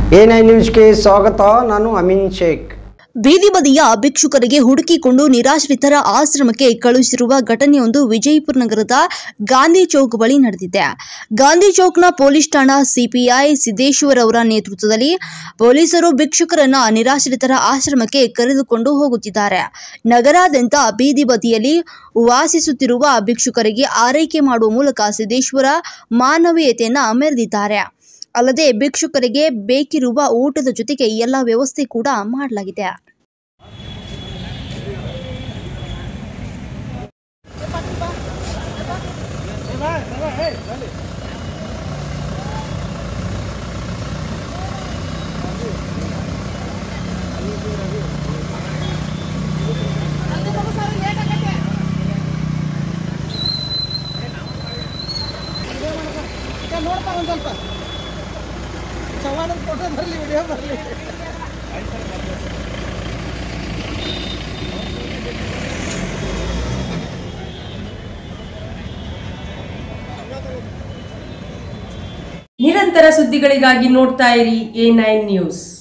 A nine ನ್ಯೂಸ್ಗೆ ಸ್ವಾಗತ ನಾನು ಅಮೀನ್ ಶೇಖ್ ಬೀದಿ ಬದಿಯ ಭಿಕ್ಷುಕರಿಗೆ ಹುಡುಕಿಕೊಂಡು ನಿರಾಶ್ರಿತರ ಆಶ್ರಮಕ್ಕೆ ಕಳುಹಿಸಿರುವ ಘಟನೆಯೊಂದು ವಿಜಯಪುರ ನಗರದ ಗಾಂಧಿ ಚೌಕ್ ಬಳಿ ನಡೆದಿದೆ ಗಾಂಧಿ ಚೌಕ್ನ ಪೊಲೀಸ್ ಠಾಣಾ ಸಿಪಿಐ ಸಿದ್ದೇಶ್ವರ್ ಅವರ ನೇತೃತ್ವದಲ್ಲಿ ಪೊಲೀಸರು ಭಿಕ್ಷುಕರನ್ನ ನಿರಾಶ್ರಿತರ ಆಶ್ರಮಕ್ಕೆ ಕರೆದುಕೊಂಡು ಹೋಗುತ್ತಿದ್ದಾರೆ ನಗರಾದ್ಯಂತ ಬೀದಿ ಬದಿಯಲ್ಲಿ ವಾಸಿಸುತ್ತಿರುವ ಭಿಕ್ಷುಕರಿಗೆ ಆರೈಕೆ ಮಾಡುವ ಮೂಲಕ ಸಿದ್ದೇಶ್ವರ ಮಾನವೀಯತೆಯನ್ನ ಮೆರೆದಿದ್ದಾರೆ ಅಲ್ಲದೆ ಭಿಕ್ಷುಕರಿಗೆ ಬೇಕಿರುವ ಊಟದ ಜೊತೆಗೆ ಎಲ್ಲ ವ್ಯವಸ್ಥೆ ಕೂಡ ಮಾಡಲಾಗಿದೆ ನೋಡ್ತಾ ಒಂದು ಸ್ವಲ್ಪ ಚವಾಣದ ಫೋಟೋ ಬರಲಿ ವಿಡಿಯೋ ಬರಲಿ ನಿರಂತರ ಸುದ್ದಿಗಳಿಗಾಗಿ ನೋಡ್ತಾ ಇರಿ ಎ ನೈನ್ ನ್ಯೂಸ್